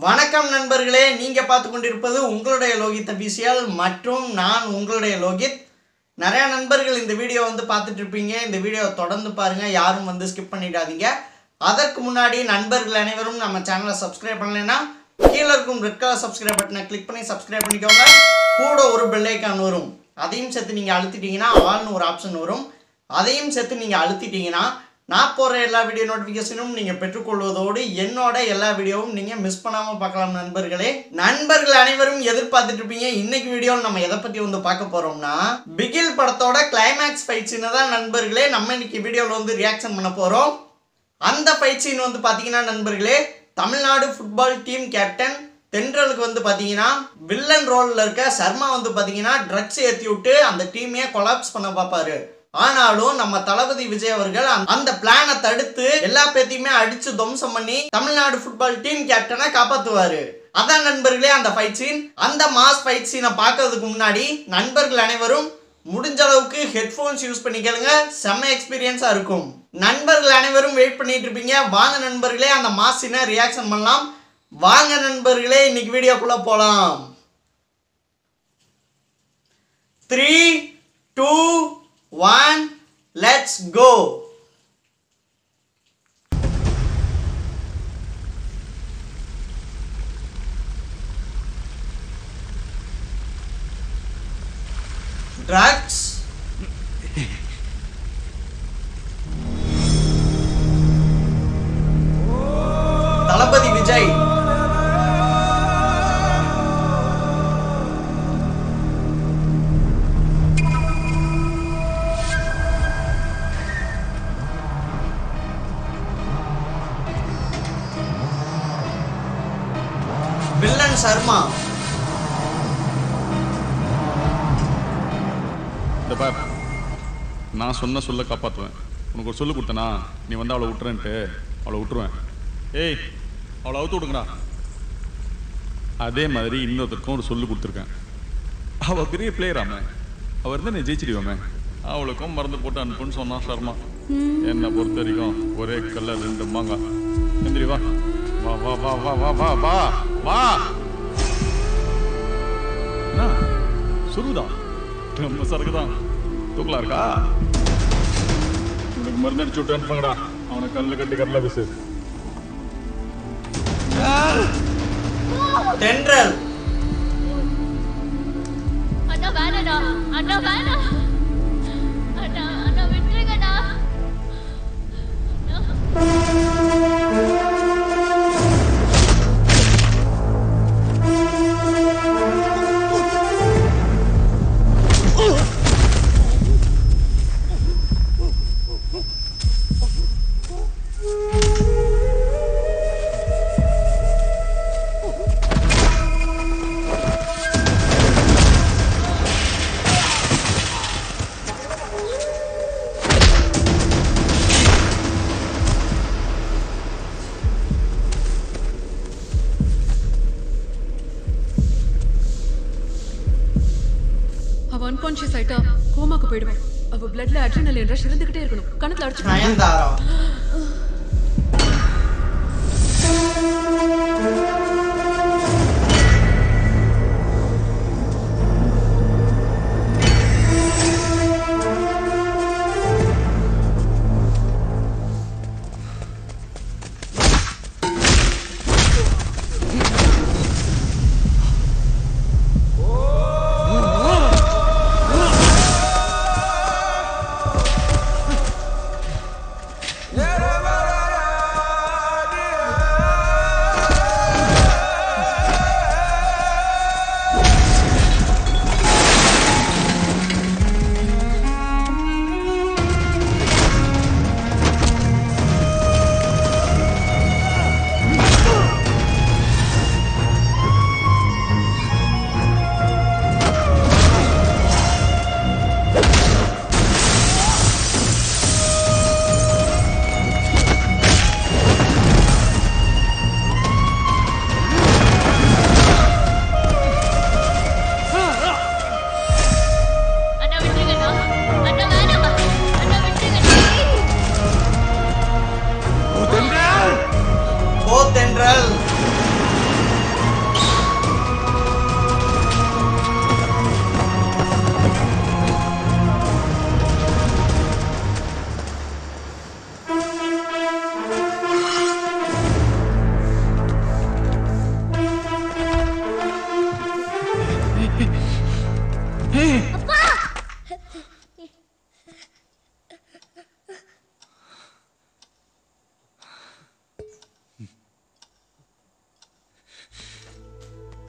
வணக்கம் நண்பர்களே நீங்க பார்த்து கொண்டிருப்பது உங்களுடைய லோகித் அபிஷியல் மற்றும் நான் உங்களுடைய லோகித் நிறைய நண்பர்கள் இந்த வீடியோ வந்து பார்த்துட்டு இருப்பீங்க இந்த வீடியோ தொடர்ந்து பாருங்க யாரும் வந்து ஸ்கிப் பண்ணிடாதீங்க அதற்கு முன்னாடி நண்பர்கள் அனைவரும் நம்ம சேனலை சப்ஸ்கிரைப் பண்ணலைன்னா கீழே இருக்கும் ரெட் கலர் சப்ஸ்கிரைப் பட்டனை கிளிக் பண்ணி சப்ஸ்கிரைப் பண்ணிக்கோங்க கூட ஒரு பெல் ஐக்கான் வரும் அதையும் சேர்த்து நீங்கள் அழுத்திட்டீங்கன்னா ஆல்னு ஒரு ஆப்ஷன் வரும் அதையும் சேர்த்து நீங்கள் அழுத்திட்டீங்கன்னா நான் போடுற எல்லா வீடியோ நோட்டிஃபிகேஷனும் நீங்கள் பெற்றுக்கொள்வதோடு என்னோட எல்லா வீடியோவும் நீங்கள் மிஸ் பண்ணாமல் பார்க்கலாம் நண்பர்களே நண்பர்கள் அனைவரும் எதிர்பார்த்துட்டு இருப்பீங்க இன்னைக்கு வீடியோவில் நம்ம எதை பற்றி வந்து பார்க்க போகிறோம்னா பிகில் படத்தோட கிளைமேக்ஸ் ஃபைட் சீனை தான் நண்பர்களே நம்ம இன்னைக்கு வீடியோவில் வந்து ரியாக்ஷன் பண்ண போகிறோம் அந்த ஃபைட் சீன் வந்து பார்த்தீங்கன்னா நண்பர்களே தமிழ்நாடு ஃபுட்பால் டீம் கேப்டன் தென்றலுக்கு வந்து பார்த்தீங்கன்னா வில்லன் ரோலில் இருக்க சர்மா வந்து பார்த்தீங்கன்னா ட்ரக்ஸ் ஏற்றி விட்டு அந்த டீமையே கொலாப்ஸ் பண்ண பார்ப்பாரு ஆனாலும் நம்ம தளபதி விஜய் அவர்கள் அந்த- அந்த பிளானை தடுத்து எல்லா பேத்தையுமே அடிச்சு துவம்சம் பண்ணி தமிழ்நாடு ஃபுட்பால் டீம் கேப்டனை காப்பாத்துவாரு அதான் நண்பர்களே அந்த ஃபைட் சீன் அந்த மாஸ் ஃபைட் சீனை பார்க்கறதுக்கு முன்னாடி நண்பர்கள் அனைவரும் முடிஞ்ச அளவுக்கு ஹெட்ஃபோன்ஸ் யூஸ் பண்ணி கேளுங்க செம்ம எக்ஸ்பீரியன்ஸா இருக்கும் நண்பர்கள் அனைவரும் வெயிட் பண்ணிட்டு இருப்பீங்க வாங்க நண்பர்களே அந்த மாஸ் சீனை ரியாக்ஷன் பண்ணலாம் வாங்க நண்பர்களே இன்னைக்கு வீடியோக்குள்ள போலாம் three two one let's go drugs Thalapathy Vijay villain Sharma இந்த பார் நான் சொன்ன சொல்ல காப்பாற்றுவேன் உனக்கு ஒரு சொல்லு கொடுத்தனா நீ வந்து அவளை விட்டுறேன்ட்டு அவளை விட்டுருவேன் ஏய் அவளை அவுத்து விடுங்கடா அதே மாதிரி இன்னொருத்தருக்கும் ஒரு சொல்லு கொடுத்துருக்கேன் அவள் பெரிய பிளேயர் அவன் அவர் இருந்தால் நீ ஜெயிச்சிடுவாமே அவளுக்கும் மருந்து போட்டு அனுப்புன்னு சொன்னான் சர்மா என்னை பொறுத்த வரைக்கும் ஒரே கல்ல ரெண்டு மாங்கா எந்திரி வா வா வா வா வா வா வா வா வா என்ன சொல்லுதா நம்ம சரக்கு தான் தூக்கலா இருக்கா உனக்கு மருந்து அடிச்சு விட்டு அனுப்புங்கடா அவனை கல்ல கட்டி கடல பேசு தென்றல் அண்ணா வேணாடா அண்ணா வேணாம் அண்ணா அண்ணா விட்டுருங்கண்ணா அண்ணா. அவ அன்கான்ஷியஸ் ஆயிட்டா கோமாக்கு போயிடுவான் அவ பிளட்ல அட்ரினலின் ரஷ் இருந்துகிட்டே இருக்கணும் கணத்துல அடிச்சு நயன்தாரா Yeah!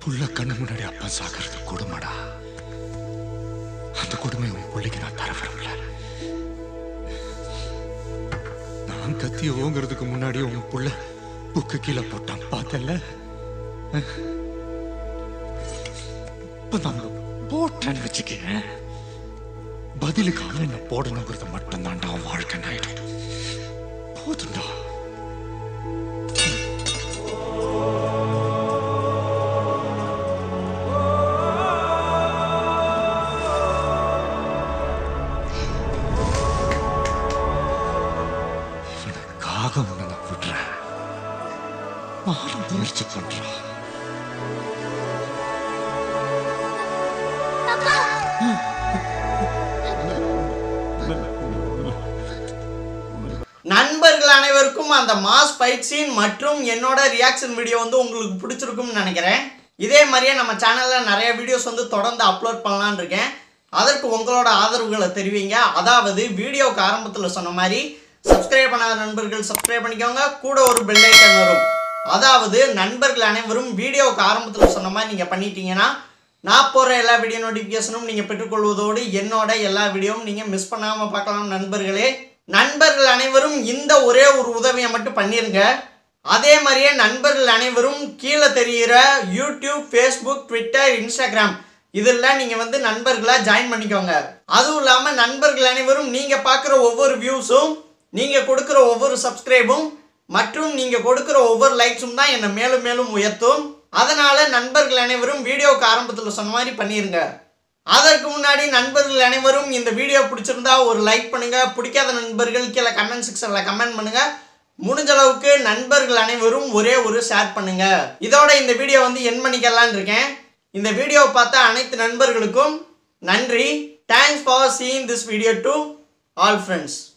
புள்ள கண்ணு முன்னாடி அப்பா சாகிறது கொடுமைடா அந்த கொடுமை உன் பிள்ளைக்கு நான் தர விரும்பல நான் கத்தி ஓங்கிறதுக்கு முன்னாடி உன் புள்ள புக்கு கீழே போட்டான் பார்த்தல இப்ப நான் போட்டேன்னு வச்சுக்க பதிலுக்கு அவன் என்ன போடணுங்கிறது மட்டும்தான்டா அவன் வாழ்க்கை ஆயிடும் போதும்டா இவனுக்காக உன்னை நான் விடுறேன் நானும் முயற்சி பண்றேன் நண்பர்கள் அனைவருக்கும் அந்த மாஸ் ஃபைட் சீன் மற்றும் என்னோட ரியாக்ஷன் வீடியோ வந்து உங்களுக்கு பிடிச்சிருக்கும்னு நினைக்கிறேன் இதே மாதிரியே நம்ம சேனலில் நிறைய வீடியோஸ் வந்து தொடர்ந்து அப்லோட் பண்ணலான்னு இருக்கேன் அதற்கு உங்களோட ஆதரவுகளை தெரிவிங்க அதாவது வீடியோவுக்கு ஆரம்பத்தில் சொன்ன மாதிரி சப்ஸ்கிரைப் பண்ணாத நண்பர்கள் சப்ஸ்கிரைப் பண்ணிக்கோங்க கூட ஒரு பெல் ஐக்கன் வரும் அதாவது நண்பர்கள் அனைவரும் வீடியோவுக்கு ஆரம்பத்தில் சொன்ன மாதிரி நீங்கள் பண்ணிட்டீங்கன்னா நான் போடுற எல்லா வீடியோ நோட்டிஃபிகேஷனும் நீங்கள் பெற்றுக்கொள்வதோடு என்னோட எல்லா வீடியோவும் நீங்கள் மிஸ் பண்ணாமல் பார்க்கலாம் நண்பர்களே நண்பர்கள் அனைவரும் இந்த ஒரே ஒரு உதவியை மட்டும் பண்ணிருங்க அதே மாதிரியே நண்பர்கள் அனைவரும் கீழே தெரிகிற யூடியூப் ஃபேஸ்புக் ட்விட்டர் இன்ஸ்டாகிராம் இதெல்லாம் நீங்கள் வந்து நண்பர்களாக ஜாயின் பண்ணிக்கோங்க அதுவும் இல்லாமல் நண்பர்கள் அனைவரும் நீங்கள் பார்க்குற ஒவ்வொரு வியூஸும் நீங்கள் கொடுக்குற ஒவ்வொரு சப்ஸ்கிரைபும் மற்றும் நீங்கள் கொடுக்குற ஒவ்வொரு லைக்ஸும் தான் என்னை மேலும் மேலும் உயர்த்தும் அதனால நண்பர்கள் அனைவரும் வீடியோவுக்கு ஆரம்பத்தில் சொன்ன மாதிரி பண்ணிருங்க அதற்கு முன்னாடி நண்பர்கள் அனைவரும் இந்த வீடியோ பிடிச்சிருந்தா ஒரு லைக் பண்ணுங்க பிடிக்காத நண்பர்கள் கீழே கமெண்ட் செக்ஷனில் கமெண்ட் பண்ணுங்க முடிஞ்ச அளவுக்கு நண்பர்கள் அனைவரும் ஒரே ஒரு ஷேர் பண்ணுங்க இதோட இந்த வீடியோ வந்து என் பண்ணிக்கலான்னு இருக்கேன் இந்த வீடியோவை பார்த்த அனைத்து நண்பர்களுக்கும் நன்றி thanks for seeing this video to all friends